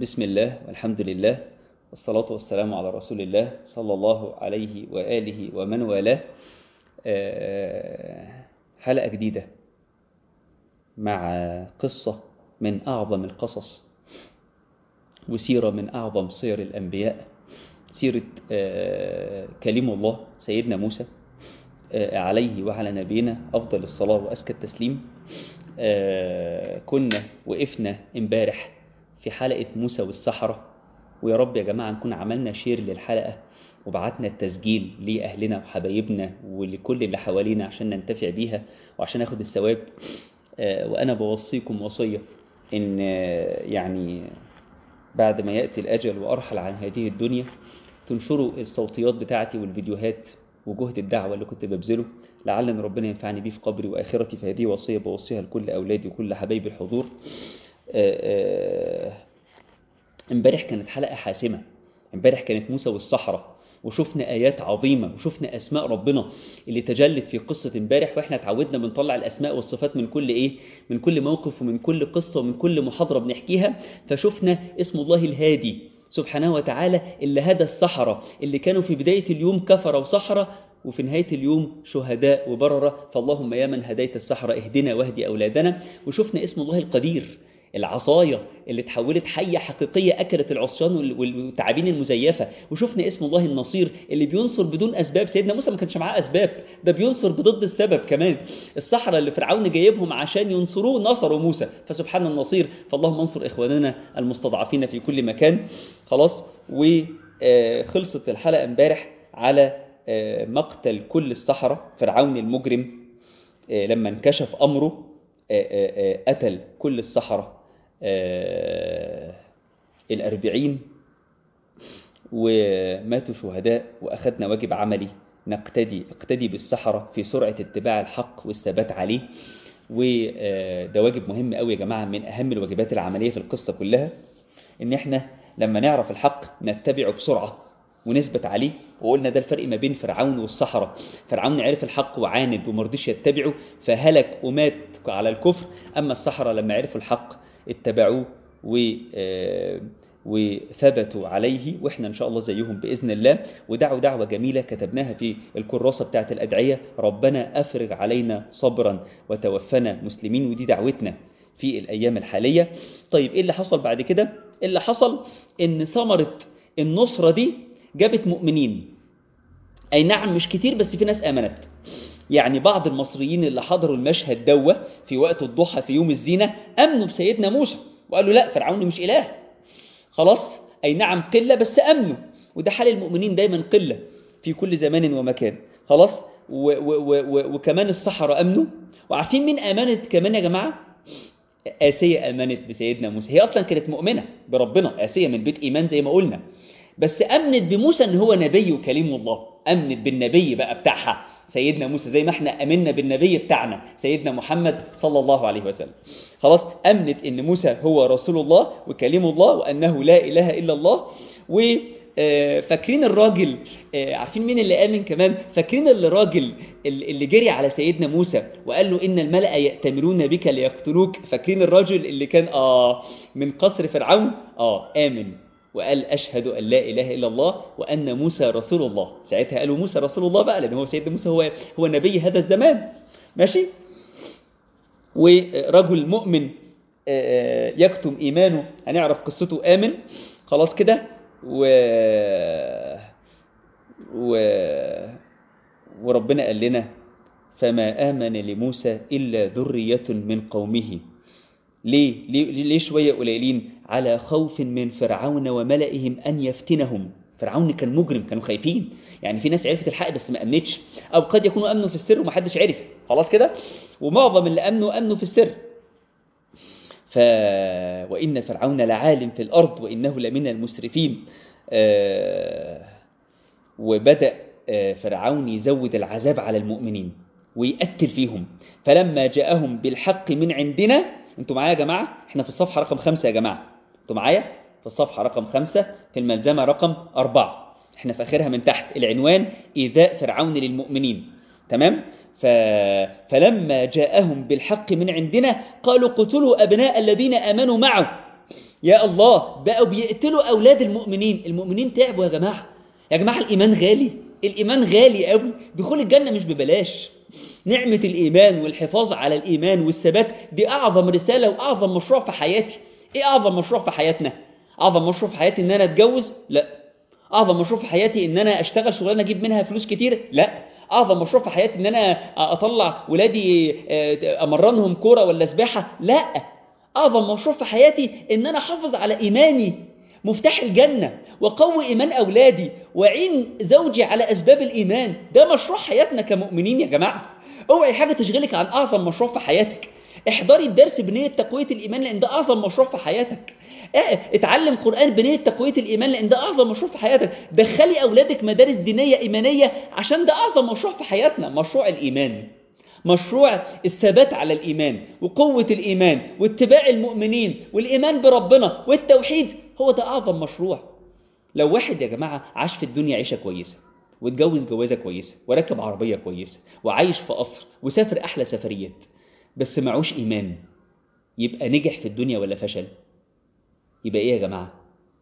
بسم الله والحمد لله والصلاة والسلام على رسول الله صلى الله عليه وآله ومن والاه حلقة جديدة مع قصة من أعظم القصص وسيرة من أعظم سير الأنبياء سيرة كليم الله سيدنا موسى عليه وعلى نبينا أفضل الصلاة وأزكى التسليم كنا وقفنا امبارح في حلقة موسى والسحرة ويا رب يا جماعة نكون عملنا شير للحلقة وبعتنا التسجيل لأهلنا وحبايبنا ولكل اللي حوالينا عشان ننتفع بيها وعشان ناخد الثواب وأنا بوصيكم وصية إن يعني بعد ما يأتي الأجل وأرحل عن هذه الدنيا تنشروا الصوتيات بتاعتي والفيديوهات وجهد الدعوة اللي كنت ببذله لعل ان ربنا ينفعني بيه في قبري وآخرتي فهذه وصية بوصيها لكل أولادي وكل حبايبي الحضور امبارح كانت حلقة حاسمة امبارح كانت موسى والصحراء وشفنا آيات عظيمة وشفنا أسماء ربنا اللي تجلت في قصة امبارح وإحنا اتعودنا بنطلع الأسماء والصفات من كل إيه من كل موقف ومن كل قصة ومن كل محاضرة بنحكيها فشفنا اسم الله الهادي سبحانه وتعالى اللي هدى السحرة اللي كانوا في بداية اليوم كفر وسحرة وفي نهاية اليوم شهداء وبررة فاللهم يا من هديت السحرة اهدنا واهدي أولادنا وشفنا اسم الله القدير العصاية اللي تحولت حية حقيقية أكلت العصيان والتعابين المزيفة وشفنا اسم الله النصير اللي بينصر بدون أسباب سيدنا موسى ما كانش معاه أسباب ده بينصر بضد السبب كمان الصحراء اللي فرعون جايبهم عشان ينصروه نصروا موسى فسبحان النصير فاللهم انصر إخواننا المستضعفين في كل مكان خلاص وخلصت الحلقة امبارح على مقتل كل السحرة فرعون المجرم لما انكشف أمره قتل كل السحرة الأربعين وماتوا شهداء وأخذنا واجب عملي نقتدي اقتدي بالسحرة في سرعة اتباع الحق والثبات عليه وده واجب مهم قوي يا جماعة من أهم الواجبات العملية في القصة كلها إن احنا لما نعرف الحق نتبعه بسرعة ونثبت عليه وقلنا ده الفرق ما بين فرعون والسحرة فرعون عرف الحق وعاند ومرضيش يتبعه فهلك ومات على الكفر أما السحرة لما عرفوا الحق اتبعوه و وثبتوا عليه واحنا ان شاء الله زيهم باذن الله ودعوا دعوه جميله كتبناها في الكراسه بتاعه الادعيه ربنا افرغ علينا صبرا وتوفنا مسلمين ودي دعوتنا في الايام الحاليه طيب ايه اللي حصل بعد كده اللي حصل ان ثمره النصره دي جابت مؤمنين أي نعم مش كتير بس في ناس آمنت يعني بعض المصريين اللي حضروا المشهد دوة في وقت الضحى في يوم الزينة أمنوا بسيدنا موسى وقالوا لا فرعون مش إله خلاص أي نعم قلة بس أمنوا وده حال المؤمنين دايما قلة في كل زمان ومكان خلاص و و و وكمان السحرة أمنوا وعارفين مين آمنت كمان يا جماعة آسية آمنت بسيدنا موسى هي أصلا كانت مؤمنة بربنا آسية من بيت إيمان زي ما قلنا بس أمنت بموسى إن هو نبي وكليم الله أمنت بالنبي بقى بتاعها سيدنا موسى زي ما احنا أمنا بالنبي بتاعنا سيدنا محمد صلى الله عليه وسلم خلاص أمنت إن موسى هو رسول الله وكليم الله وأنه لا إله إلا الله و فاكرين الراجل عارفين مين اللي آمن كمان فاكرين الراجل اللي جري على سيدنا موسى وقال له إن الملأ يأتمرون بك ليقتلوك فاكرين الراجل اللي كان آه من قصر فرعون آه آمن وقال أشهد أن لا إله إلا الله وأن موسى رسول الله ساعتها قالوا موسى رسول الله بقى لأن هو سيدنا موسى هو هو نبي هذا الزمان ماشي ورجل مؤمن يكتم إيمانه هنعرف قصته آمن خلاص كده و... و... وربنا قال لنا فما آمن لموسى إلا ذرية من قومه ليه؟ ليه, ليه شوية قليلين على خوف من فرعون وملئهم أن يفتنهم فرعون كان مجرم كانوا خايفين يعني في ناس عرفت الحق بس ما أمنتش أو قد يكونوا أمنوا في السر ومحدش عرف خلاص كده ومعظم اللي أمنوا أمنوا في السر ف... وإن فرعون لعالم في الأرض وإنه لمن المسرفين آ... وبدأ فرعون يزود العذاب على المؤمنين ويقتل فيهم فلما جاءهم بالحق من عندنا انتوا معايا يا جماعة احنا في الصفحة رقم خمسة يا جماعة انتوا معايا في الصفحة رقم خمسة في الملزمة رقم أربعة احنا في آخرها من تحت العنوان إيذاء فرعون للمؤمنين تمام ف... فلما جاءهم بالحق من عندنا قالوا قتلوا أبناء الذين آمنوا معه يا الله بقوا بيقتلوا أولاد المؤمنين المؤمنين تعبوا يا جماعة يا جماعة الإيمان غالي الإيمان غالي قوي دخول الجنة مش ببلاش نعمة الإيمان والحفاظ على الإيمان والثبات دي أعظم رسالة وأعظم مشروع في حياتي إيه أعظم مشروع في حياتنا؟ أعظم مشروع في حياتي إن أنا أتجوز؟ لا أعظم مشروع في حياتي إن أنا أشتغل شغلانة أجيب منها فلوس كتير؟ لا أعظم مشروع في حياتي إن أنا أطلع ولادي أمرنهم كورة ولا سباحة؟ لا أعظم مشروع في حياتي إن أنا أحافظ على إيماني مفتاح الجنة وقوي إيمان أولادي وعين زوجي على أسباب الإيمان ده مشروع حياتنا كمؤمنين يا جماعة اوعي حاجة تشغلك عن أعظم مشروع في حياتك احضري الدرس بنية تقوية الإيمان لأن ده أعظم مشروع في حياتك اتعلم قرآن بنية تقوية الإيمان لأن ده أعظم مشروع في حياتك دخلي أولادك مدارس دينية إيمانية عشان ده أعظم مشروع في حياتنا مشروع الإيمان مشروع الثبات على الإيمان وقوة الإيمان واتباع المؤمنين والإيمان بربنا والتوحيد هو ده أعظم مشروع لو واحد يا جماعة عاش في الدنيا عيشة كويسة واتجوز جوازة كويسة وركب عربية كويسة وعايش في قصر وسافر أحلى سفريات بس معوش إيمان يبقى نجح في الدنيا ولا فشل يبقى إيه يا جماعة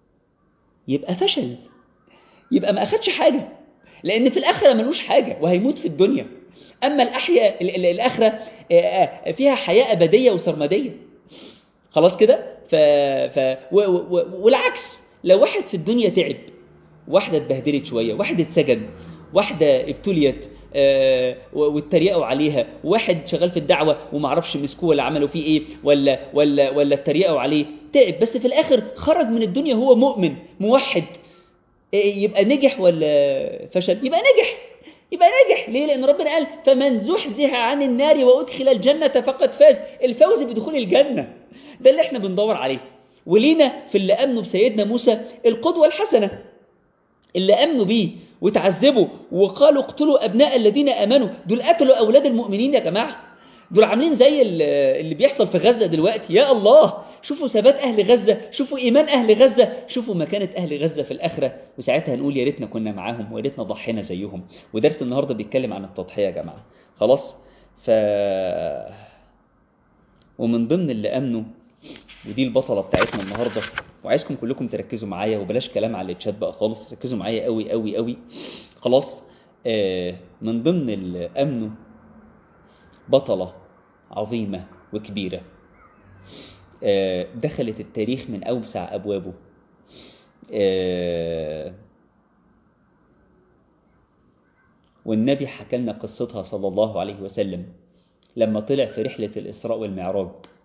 يبقى فشل يبقى ما أخدش حاجة لأن في الآخرة ملوش حاجة وهيموت في الدنيا أما الأحياء الآخرة فيها حياة أبدية وسرمدية خلاص كده ف... ف... و... و... والعكس لو واحد في الدنيا تعب واحدة اتبهدلت شوية واحد اتسجن واحدة ابتليت آه واتريقوا عليها واحد شغال في الدعوة ومعرفش مسكوه ولا عملوا فيه ايه ولا ولا ولا اتريقوا عليه تعب بس في الاخر خرج من الدنيا هو مؤمن موحد يبقى نجح ولا فشل يبقى نجح يبقى نجح ليه لان ربنا قال فمن زحزح عن النار وادخل الجنة فقد فاز الفوز بدخول الجنة ده اللي احنا بندور عليه ولينا في اللي امنوا بسيدنا موسى القدوة الحسنة اللي امنوا بيه وتعذبوا وقالوا اقتلوا ابناء الذين امنوا دول قتلوا اولاد المؤمنين يا جماعه دول عاملين زي اللي بيحصل في غزه دلوقتي يا الله شوفوا ثبات اهل غزه شوفوا ايمان اهل غزه شوفوا مكانه اهل غزه في الاخره وساعتها نقول يا ريتنا كنا معاهم ويا ريتنا ضحينا زيهم ودرس النهارده بيتكلم عن التضحيه يا جماعه خلاص ف ومن ضمن اللي امنوا ودي البطلة بتاعتنا النهاردة وعايزكم كلكم تركزوا معايا وبلاش كلام على الشات بقى خالص ركزوا معايا قوي قوي قوي خلاص آه من ضمن الأمن بطلة عظيمة وكبيرة آه دخلت التاريخ من أوسع أبوابه آه والنبي حكى لنا قصتها صلى الله عليه وسلم لما طلع في رحلة الإسراء والمعراج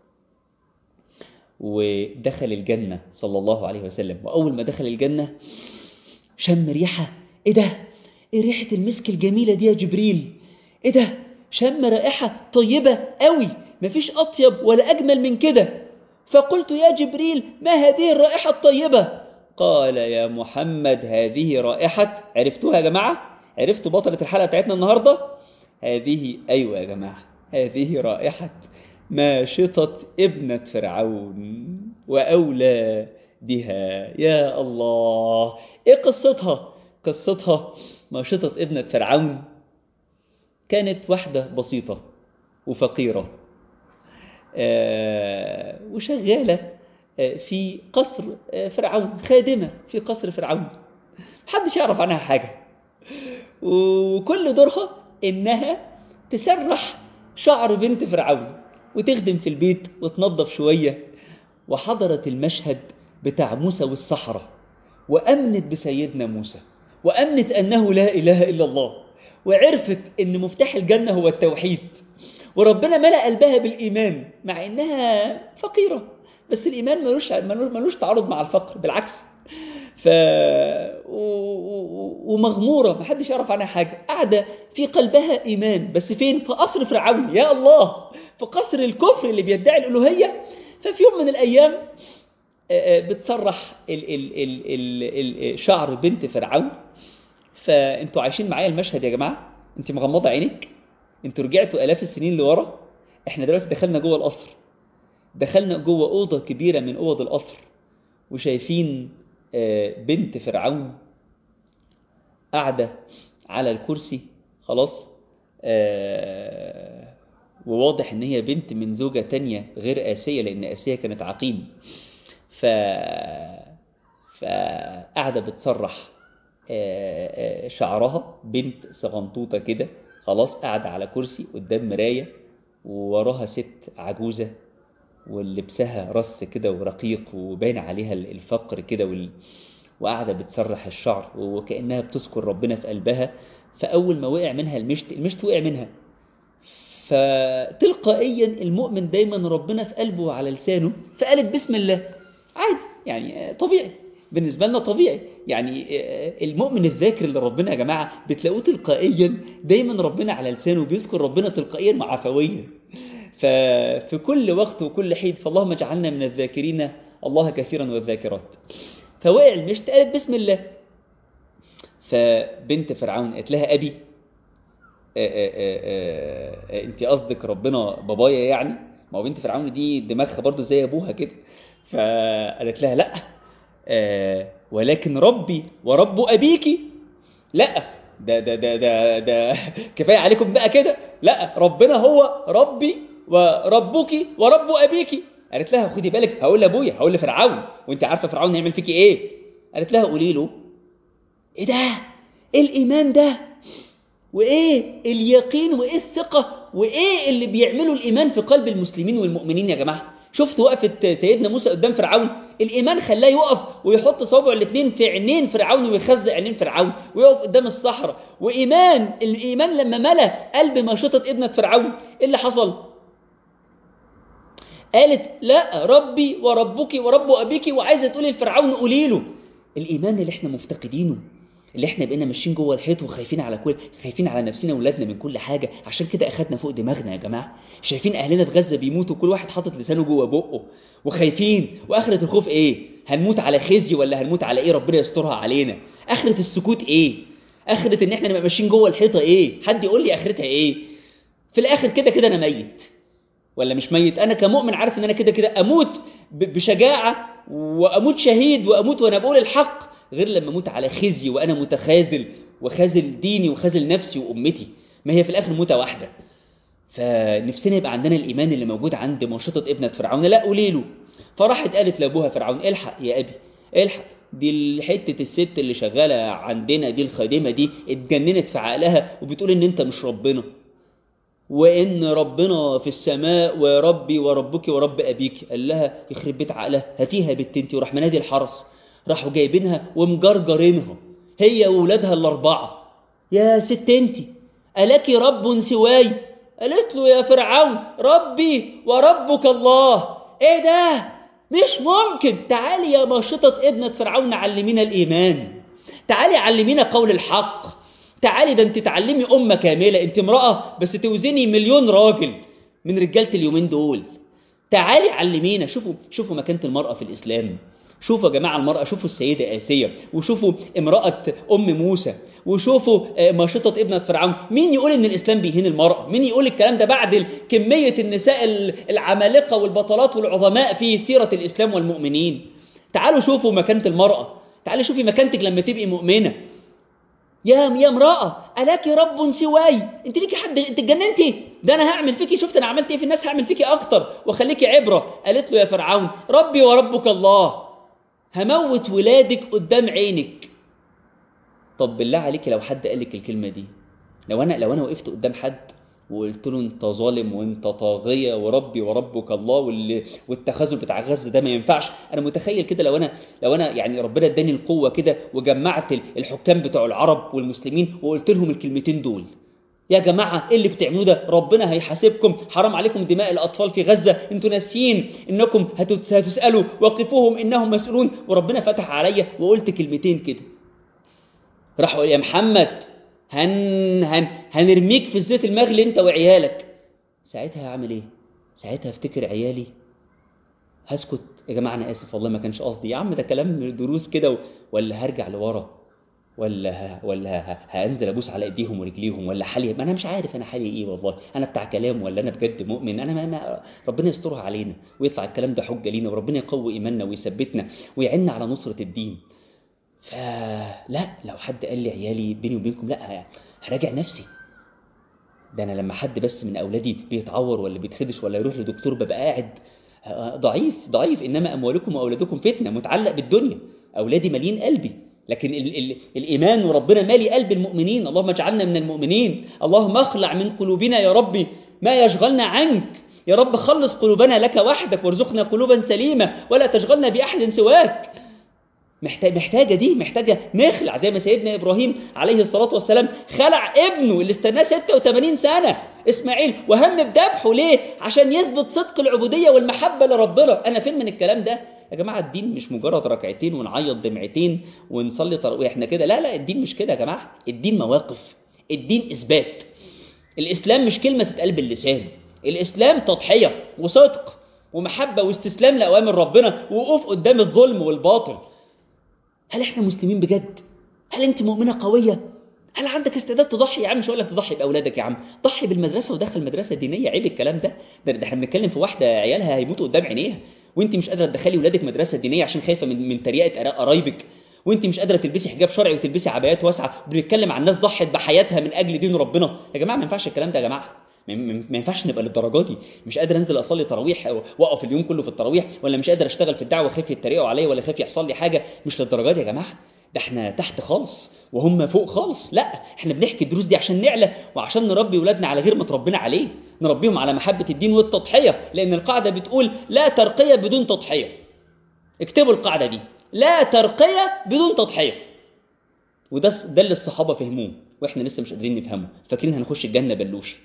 ودخل الجنة صلى الله عليه وسلم وأول ما دخل الجنة شم ريحة إيه ده؟ إيه ريحة المسك الجميلة دي يا جبريل؟ إيه ده؟ شم رائحة طيبة قوي مفيش أطيب ولا أجمل من كده فقلت يا جبريل ما هذه الرائحة الطيبة؟ قال يا محمد هذه رائحة عرفتوها يا جماعة؟ عرفتوا بطلة الحلقة بتاعتنا النهاردة؟ هذه أيوة يا جماعة هذه رائحة ماشطة ابنة فرعون وأولادها يا الله إيه قصتها؟ قصتها ماشطة ابنة فرعون كانت واحدة بسيطة وفقيرة آه وشغالة آه في قصر آه فرعون خادمة في قصر فرعون محدش يعرف عنها حاجة وكل دورها إنها تسرح شعر بنت فرعون وتخدم في البيت وتنظف شوية وحضرت المشهد بتاع موسى والصحراء وأمنت بسيدنا موسى وأمنت أنه لا إله إلا الله وعرفت أن مفتاح الجنة هو التوحيد وربنا ملأ قلبها بالإيمان مع إنها فقيرة بس الإيمان ملوش, ملوش تعارض مع الفقر بالعكس ف... و... و... ومغمورة محدش يعرف عنها حاجة قاعدة في قلبها إيمان بس فين في قصر فرعون يا الله في قصر الكفر اللي بيدعي الألوهية ففي يوم من الأيام بتصرح ال ال ال ال ال شعر بنت فرعون فانتوا عايشين معايا المشهد يا جماعة انت مغمضة عينك انتوا رجعتوا آلاف السنين لورا احنا دلوقتي دخلنا جوه القصر دخلنا جوه أوضة كبيرة من أوض القصر وشايفين بنت فرعون قاعدة على الكرسي خلاص وواضح ان هي بنت من زوجة تانية غير آسية لأن آسية كانت عقيم ف فقاعدة بتسرح شعرها بنت صغنطوطة كده خلاص قاعدة على كرسي قدام مراية ووراها ست عجوزة ولبسها رص كده ورقيق وباين عليها الفقر كده وال... وقاعدة بتسرح الشعر وكأنها بتذكر ربنا في قلبها فأول ما وقع منها المشت المشت وقع منها فتلقائيا المؤمن دايما ربنا في قلبه وعلى لسانه فقالت بسم الله عادي يعني طبيعي بالنسبة لنا طبيعي يعني المؤمن الذاكر لربنا يا جماعة بتلاقوه تلقائيا دايما ربنا على لسانه بيذكر ربنا تلقائيا وعفويا ففي كل وقت وكل حين فاللهم اجعلنا من الذاكرين الله كثيرا والذاكرات فوقع المشت قالت بسم الله فبنت فرعون قالت لها أبي انت قصدك ربنا بابايا يعني ما هو بنت فرعون دي دماغها برضو زي ابوها كده فقالت لها لا آه ولكن ربي ورب ابيكي لا ده ده ده ده, ده كفايه عليكم بقى كده لا ربنا هو ربي وربك ورب ابيكي قالت لها خدي بالك هقول لابويا هقول لفرعون وانت عارفه فرعون هيعمل فيكي ايه قالت لها قولي له ايه ده ايه الايمان ده وايه اليقين وايه الثقه وايه اللي بيعملوا الايمان في قلب المسلمين والمؤمنين يا جماعه شفت وقفه سيدنا موسى قدام فرعون الايمان خلاه يقف ويحط صوابعه الاثنين في عينين فرعون ويخزق عينين فرعون ويقف قدام الصحراء وايمان الايمان لما ملا قلب ماشطه ابنه فرعون ايه اللي حصل قالت لا ربي وربك ورب ابيك وعايزه تقولي لفرعون قولي له الايمان اللي احنا مفتقدينه اللي احنا بقينا ماشيين جوه الحيط وخايفين على كل خايفين على نفسنا واولادنا من كل حاجه عشان كده اخدنا فوق دماغنا يا جماعه شايفين اهلنا في غزه بيموتوا كل واحد حاطط لسانه جوه بقه وخايفين واخره الخوف ايه هنموت على خزي ولا هنموت على ايه ربنا يسترها علينا اخره السكوت ايه اخره ان احنا نبقى ماشيين جوه الحيطه ايه حد يقول لي اخرتها ايه في الاخر كده كده انا ميت ولا مش ميت انا كمؤمن عارف ان انا كده كده اموت بشجاعه واموت شهيد واموت وانا بقول الحق غير لما اموت على خزي وانا متخاذل وخاذل ديني وخاذل نفسي وامتي ما هي في الاخر موته واحده فنفسنا يبقى عندنا الايمان اللي موجود عند ماشطه ابنه فرعون لا قولي له فراحت قالت لابوها فرعون الحق يا ابي الحق دي حته الست اللي شغاله عندنا دي الخادمه دي اتجننت في عقلها وبتقول ان انت مش ربنا وان ربنا في السماء وربي وربك ورب ابيك قال لها يخرب بيت عقلها هاتيها بنت انت وراح منادي الحرس راحوا جايبينها ومجرجرينها هي وولادها الاربعه يا ست انت الك رب سواي قالت له يا فرعون ربي وربك الله ايه ده مش ممكن تعالي يا ماشطة ابنة فرعون علمينا الإيمان تعالي علمينا قول الحق تعالي ده انت تعلمي أمة كاملة انت امرأة بس توزني مليون راجل من رجالة اليومين دول تعالي علمينا شوفوا شوفوا مكانة المرأة في الإسلام شوفوا يا جماعة المرأة شوفوا السيدة آسية وشوفوا امرأة أم موسى وشوفوا ماشطة ابنة فرعون مين يقول ان الإسلام بيهين المرأة مين يقول الكلام ده بعد كمية النساء العمالقة والبطلات والعظماء في سيرة الإسلام والمؤمنين تعالوا شوفوا مكانة المرأة تعالوا شوفي مكانتك لما تبقي مؤمنة يا يا امرأة ألاك رب سواي انت ليكي حد انت اتجننتي ده انا هعمل فيكي شفت انا عملت ايه في الناس هعمل فيكي اكتر واخليكي عبرة قالت له يا فرعون ربي وربك الله هموت ولادك قدام عينك طب بالله عليك لو حد قال لك الكلمة دي لو أنا لو أنا وقفت قدام حد وقلت له أنت ظالم وأنت طاغية وربي وربك الله واللي والتخاذل بتاع غزة ده ما ينفعش أنا متخيل كده لو أنا لو أنا يعني ربنا اداني القوة كده وجمعت الحكام بتوع العرب والمسلمين وقلت لهم الكلمتين دول يا جماعة ايه اللي بتعملوه ده ربنا هيحاسبكم حرام عليكم دماء الأطفال في غزة انتوا ناسيين انكم هتسألوا وقفوهم انهم مسؤولون وربنا فتح عليا وقلت كلمتين كده راح يا محمد هن هن هنرميك في الزيت المغلي انت وعيالك ساعتها هعمل ايه ساعتها افتكر عيالي هسكت يا جماعة أنا آسف والله ما كانش قصدي يا عم ده كلام دروس كده ولا هرجع لورا ولا ه... ولا ه... هنزل ابوس على ايديهم ورجليهم ولا حالي ما انا مش عارف انا حالي ايه والله انا بتاع كلام ولا انا بجد مؤمن انا ما... ما... ربنا يسترها علينا ويطلع الكلام ده حجه لينا وربنا يقوي ايماننا ويثبتنا ويعيننا على نصره الدين فلا لو حد قال لي عيالي بيني وبينكم لا هراجع نفسي ده انا لما حد بس من اولادي بيتعور ولا بيتخدش ولا يروح لدكتور ببقى قاعد ضعيف ضعيف إنما أموالكم وأولادكم فتنة متعلق بالدنيا أولادي مالين قلبي لكن ال ال الإيمان وربنا مالي قلب المؤمنين اللهم اجعلنا من المؤمنين اللهم اخلع من قلوبنا يا ربي ما يشغلنا عنك يا رب خلص قلوبنا لك وحدك وارزقنا قلوبا سليمة ولا تشغلنا بأحد سواك محتاج محتاجة دي محتاجة نخلع زي ما سيدنا إبراهيم عليه الصلاة والسلام خلع ابنه اللي استناه 86 سنة إسماعيل وهم بذبحه ليه؟ عشان يثبت صدق العبودية والمحبة لربنا أنا فين من الكلام ده؟ يا جماعة الدين مش مجرد ركعتين ونعيط دمعتين ونصلي تراويح احنا كده لا لا الدين مش كده يا جماعة الدين مواقف الدين إثبات الإسلام مش كلمة تتقال باللسان الإسلام تضحية وصدق ومحبة واستسلام لأوامر ربنا ووقوف قدام الظلم والباطل هل احنا مسلمين بجد؟ هل انت مؤمنة قوية؟ هل عندك استعداد تضحي يا عم مش هقول لك تضحي باولادك يا عم ضحي بالمدرسه ودخل مدرسه دينيه عيب الكلام ده ده, ده احنا بنتكلم في واحده عيالها هيموتوا قدام عينيها وانت مش قادره تدخلي ولادك مدرسه دينيه عشان خايفه من من تريقه قرايبك وانت مش قادره تلبسي حجاب شرعي وتلبسي عبايات واسعه بنتكلم عن ناس ضحت بحياتها من اجل دين ربنا يا جماعه ما ينفعش الكلام ده يا جماعه ما ينفعش نبقى للدرجه دي مش قادر انزل اصلي تراويح واقف اليوم كله في التراويح ولا مش قادر اشتغل في الدعوه خايف يتريقوا عليا ولا خايف يحصل لي حاجه مش للدرجه دي يا جماعه ده احنا تحت خالص وهم فوق خالص لا احنا بنحكي الدروس دي عشان نعلى وعشان نربي ولادنا على غير ما تربينا عليه نربيهم على محبة الدين والتضحية لأن القاعدة بتقول لا ترقية بدون تضحية اكتبوا القاعدة دي لا ترقية بدون تضحية وده ده اللي الصحابة فهموه واحنا لسه مش قادرين نفهمه فاكرين هنخش الجنة بلوش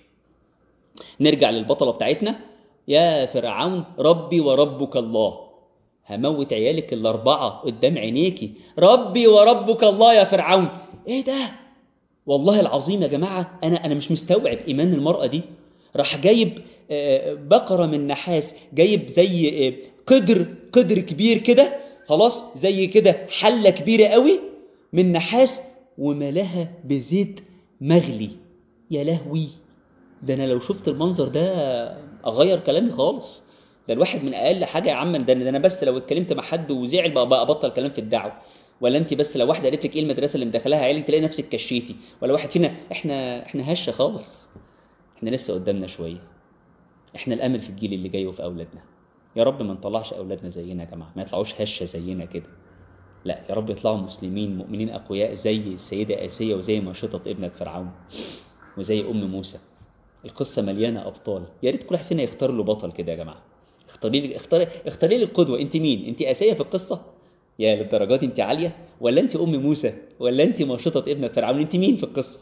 نرجع للبطلة بتاعتنا يا فرعون ربي وربك الله هموت عيالك الأربعة قدام عينيكي ربي وربك الله يا فرعون ايه ده والله العظيم يا جماعة أنا أنا مش مستوعب إيمان المرأة دي راح جايب بقرة من نحاس جايب زي قدر قدر كبير كده خلاص زي كده حلة كبيرة قوي من نحاس وملاها بزيت مغلي يا لهوي ده أنا لو شفت المنظر ده أغير كلامي خالص ده الواحد من اقل حاجه يا عم ده انا بس لو اتكلمت مع حد وزعل بقى, بقى ابطل كلام في الدعوه ولا انت بس لو واحده قالت لك ايه المدرسه اللي مدخلاها عيالك تلاقي نفسك كشيتي ولا واحد فينا احنا احنا هشه خالص احنا لسه قدامنا شويه احنا الامل في الجيل اللي جاي وفي اولادنا يا رب ما نطلعش اولادنا زينا يا جماعه ما يطلعوش هشه زينا كده لا يا رب يطلعوا مسلمين مؤمنين اقوياء زي السيده اسيه وزي ما شطت ابنه فرعون وزي ام موسى القصه مليانه ابطال يا ريت كل واحد فينا يختار له بطل كده يا جماعه اختاري لي اختاري اختاري لي القدوه انت مين انت اسيه في القصه يا للدرجات انت عاليه ولا انت ام موسى ولا انت ماشطه ابنه فرعون انت مين في القصه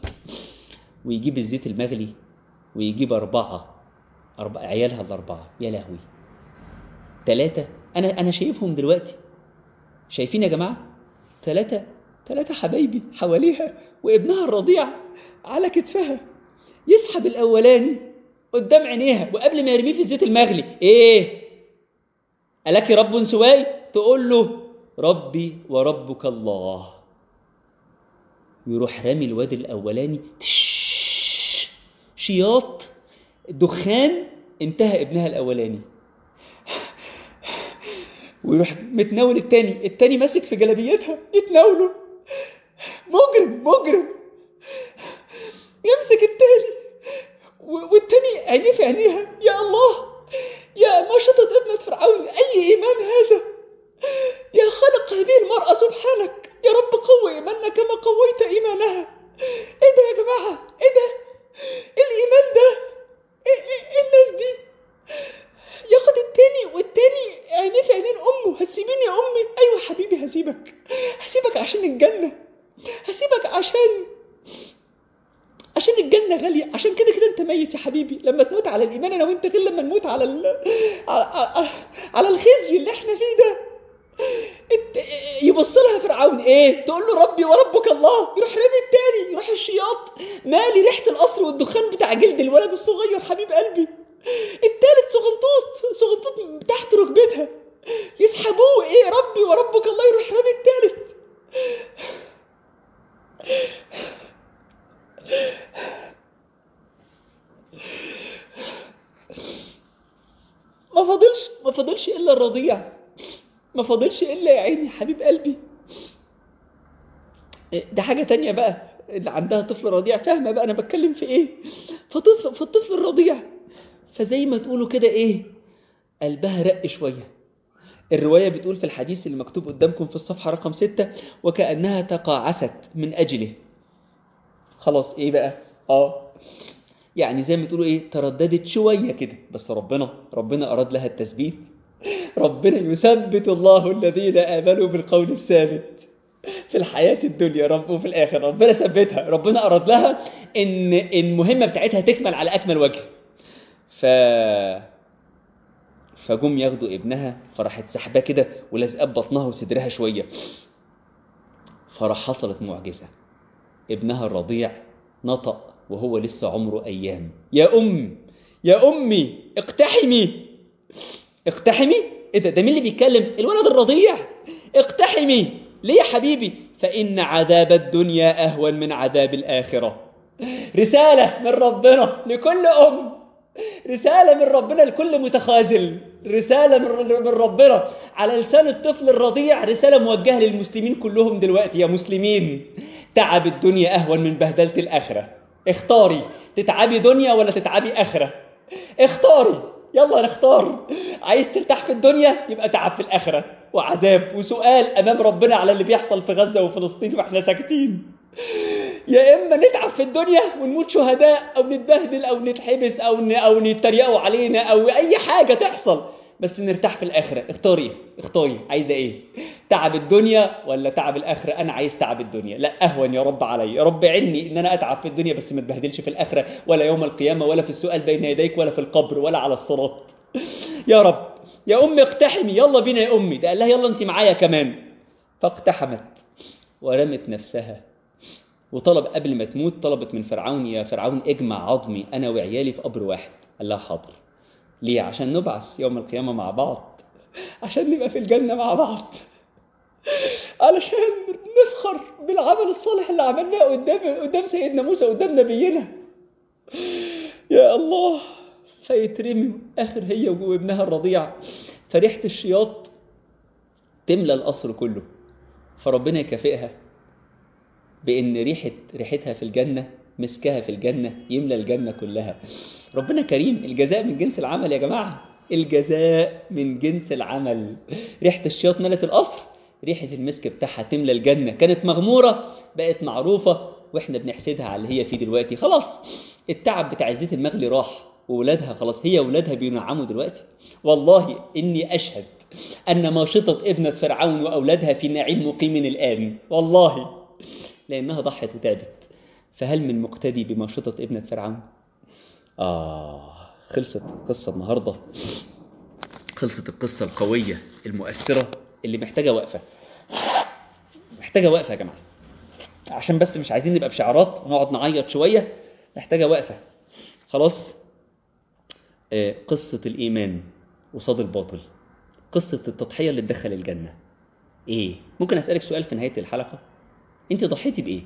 ويجيب الزيت المغلي ويجيب اربعه اربعه عيالها الاربعه يا لهوي ثلاثه انا انا شايفهم دلوقتي شايفين يا جماعه ثلاثه ثلاثه حبايبي حواليها وابنها الرضيع على كتفها يسحب الاولاني قدام عينيها وقبل ما يرميه في الزيت المغلي ايه ألك رب سواي تقول له ربي وربك الله يروح رامي الواد الأولاني شياط دخان انتهى ابنها الأولاني ويروح متناول التاني التاني ماسك في جلابيتها يتناوله مجرم مجرم يمسك التاني والتاني عينيه في عينيها يا الله يا ما شطت ابنة فرعون أي إيمان هذا يا خلق هذه المرأة سبحانك يا رب قوي إيماننا كما قويت إيمانها إيه ده يا جماعة إيه ده إيه الإيمان ده إيه, إيه, إيه الناس دي ياخد التاني والتاني عينيه في عينين أمه هتسيبيني يا أمي أيوة حبيبي هسيبك هسيبك عشان الجنة هسيبك عشان عشان الجنة غالية عشان كده كده انت ميت يا حبيبي لما تموت على الإيمان أنا وانت غير لما نموت على ال... على, على الخزي اللي احنا فيه ده يبص لها فرعون ايه تقول له ربي وربك الله يروح رامي التاني يروح الشياط مالي ريحة القصر والدخان بتاع جلد الولد الصغير حبيب قلبي التالت صغنطوط صغنطوط تحت ركبتها يسحبوه ايه ربي وربك الله يروح رامي التالت ما فاضلش ما فاضلش الا الرضيع ما فاضلش الا يا عيني حبيب قلبي ده حاجه تانية بقى اللي عندها طفل رضيع فاهمه بقى انا بتكلم في ايه فطفل فالطفل الرضيع فزي ما تقولوا كده ايه قلبها رق شوية الرواية بتقول في الحديث اللي مكتوب قدامكم في الصفحة رقم ستة وكأنها تقاعست من أجله خلاص ايه بقى اه يعني زي ما تقولوا ايه ترددت شوية كده بس ربنا ربنا أراد لها التثبيت ربنا يثبت الله الذين آمنوا بالقول الثابت في الحياة الدنيا رب وفي الآخر ربنا ثبتها ربنا أراد لها إن المهمة بتاعتها تكمل على أكمل وجه ف فجم ياخدوا ابنها فراحت سحباه كده ولازقه بطنها وصدرها شويه فراح حصلت معجزه ابنها الرضيع نطق وهو لسه عمره ايام يا ام يا امي اقتحمي اقتحمي ايه ده ده مين اللي بيتكلم الولد الرضيع اقتحمي ليه يا حبيبي فان عذاب الدنيا اهون من عذاب الاخره رساله من ربنا لكل ام رسالة من ربنا لكل متخاذل رسالة من ربنا على لسان الطفل الرضيع رسالة موجهة للمسلمين كلهم دلوقتي يا مسلمين تعب الدنيا أهون من بهدلة الآخرة اختاري تتعبي دنيا ولا تتعبي آخرة اختاري يلا نختار عايز ترتاح في الدنيا يبقى تعب في الآخرة وعذاب وسؤال أمام ربنا على اللي بيحصل في غزة وفلسطين وإحنا ساكتين يا اما نتعب في الدنيا ونموت شهداء او نتبهدل او نتحبس او ن... او نتريقوا علينا او اي حاجه تحصل بس نرتاح في الاخره اختاري اختاري عايزه ايه تعب الدنيا ولا تعب الاخره انا عايز تعب الدنيا لا اهون يا رب علي يا رب عني ان انا اتعب في الدنيا بس ما اتبهدلش في الاخره ولا يوم القيامه ولا في السؤال بين يديك ولا في القبر ولا على الصراط يا رب يا امي اقتحمي يلا بينا يا امي ده قال لها يلا انت معايا كمان فاقتحمت ورمت نفسها وطلب قبل ما تموت طلبت من فرعون يا فرعون اجمع عظمي انا وعيالي في قبر واحد قال لها حاضر ليه عشان نبعث يوم القيامة مع بعض عشان نبقى في الجنة مع بعض علشان نفخر بالعمل الصالح اللي عملناه قدام قدام سيدنا موسى قدام نبينا يا الله فيترمي اخر هي وابنها الرضيع فريحة الشياط تملى القصر كله فربنا يكافئها بان ريحه ريحتها في الجنه مسكها في الجنه يملى الجنه كلها ربنا كريم الجزاء من جنس العمل يا جماعه الجزاء من جنس العمل ريحه الشياط ملت القصر ريحه المسك بتاعها تملى الجنه كانت مغموره بقت معروفه واحنا بنحسدها على اللي هي فيه دلوقتي خلاص التعب بتاع الزيت المغلي راح وولادها خلاص هي ولادها بينعموا دلوقتي والله اني اشهد ان ماشطه ابنه فرعون واولادها في نعيم مقيم الان والله لأنها ضحت وتعبت فهل من مقتدي بماشطة ابنة فرعون آه خلصت القصة النهاردة خلصت القصة القوية المؤثرة اللي محتاجة وقفة محتاجة وقفة يا جماعة عشان بس مش عايزين نبقى بشعارات ونقعد نعيط شوية محتاجة وقفة خلاص آه قصة الإيمان وصاد الباطل قصة التضحية اللي تدخل الجنة إيه ممكن أسألك سؤال في نهاية الحلقة انت ضحيتي بايه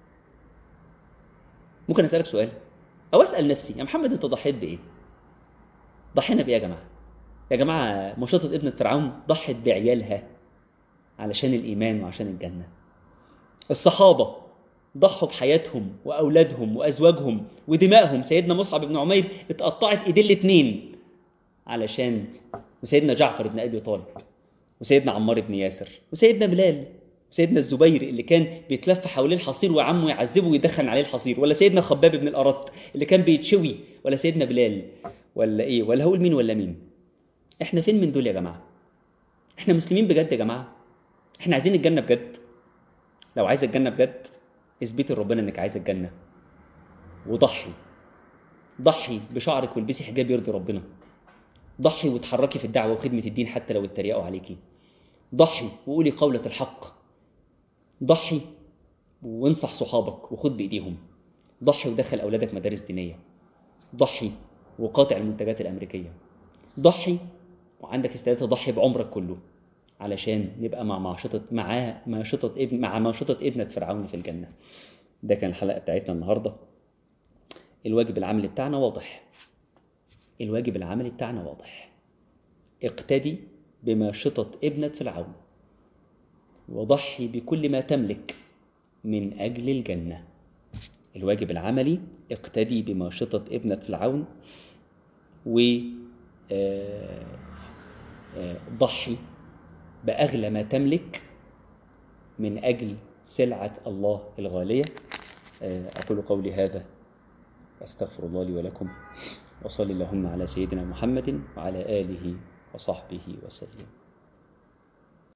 ممكن اسالك سؤال او اسال نفسي يا محمد انت ضحيت بايه ضحينا بايه يا جماعه يا جماعه مشطه ابنه فرعون ضحت بعيالها علشان الايمان وعشان الجنه الصحابه ضحوا بحياتهم واولادهم وازواجهم ودمائهم سيدنا مصعب بن عمير اتقطعت ايديه الاثنين علشان وسيدنا جعفر بن ابي طالب وسيدنا عمار بن ياسر وسيدنا بلال سيدنا الزبير اللي كان بيتلف حوالين الحصير وعمه يعذبه ويدخن عليه الحصير ولا سيدنا خباب بن الأرط اللي كان بيتشوي ولا سيدنا بلال ولا ايه ولا هقول مين ولا مين احنا فين من دول يا جماعه احنا مسلمين بجد يا جماعه احنا عايزين الجنه بجد لو عايز الجنه بجد اثبتي لربنا انك عايز الجنه وضحي ضحي بشعرك والبسي حجاب يرضي ربنا ضحي وتحركي في الدعوه وخدمه الدين حتى لو اتريقوا عليكي ضحي وقولي قولة الحق ضحي وانصح صحابك وخد بإيديهم ضحي ودخل أولادك مدارس دينية ضحي وقاطع المنتجات الأمريكية ضحي وعندك استعداد تضحي بعمرك كله علشان نبقى مع ماشطة مع ماشطة ابن مع ماشطة ابنة فرعون في الجنة ده كان الحلقة بتاعتنا النهاردة الواجب العملي بتاعنا واضح الواجب العملي بتاعنا واضح اقتدي بماشطة ابنة فرعون وضحي بكل ما تملك من أجل الجنة الواجب العملي اقتدي بماشطة ابنة فرعون و ضحي بأغلى ما تملك من أجل سلعة الله الغالية أقول قولي هذا أستغفر الله لي ولكم وصلي اللهم على سيدنا محمد وعلى آله وصحبه وسلم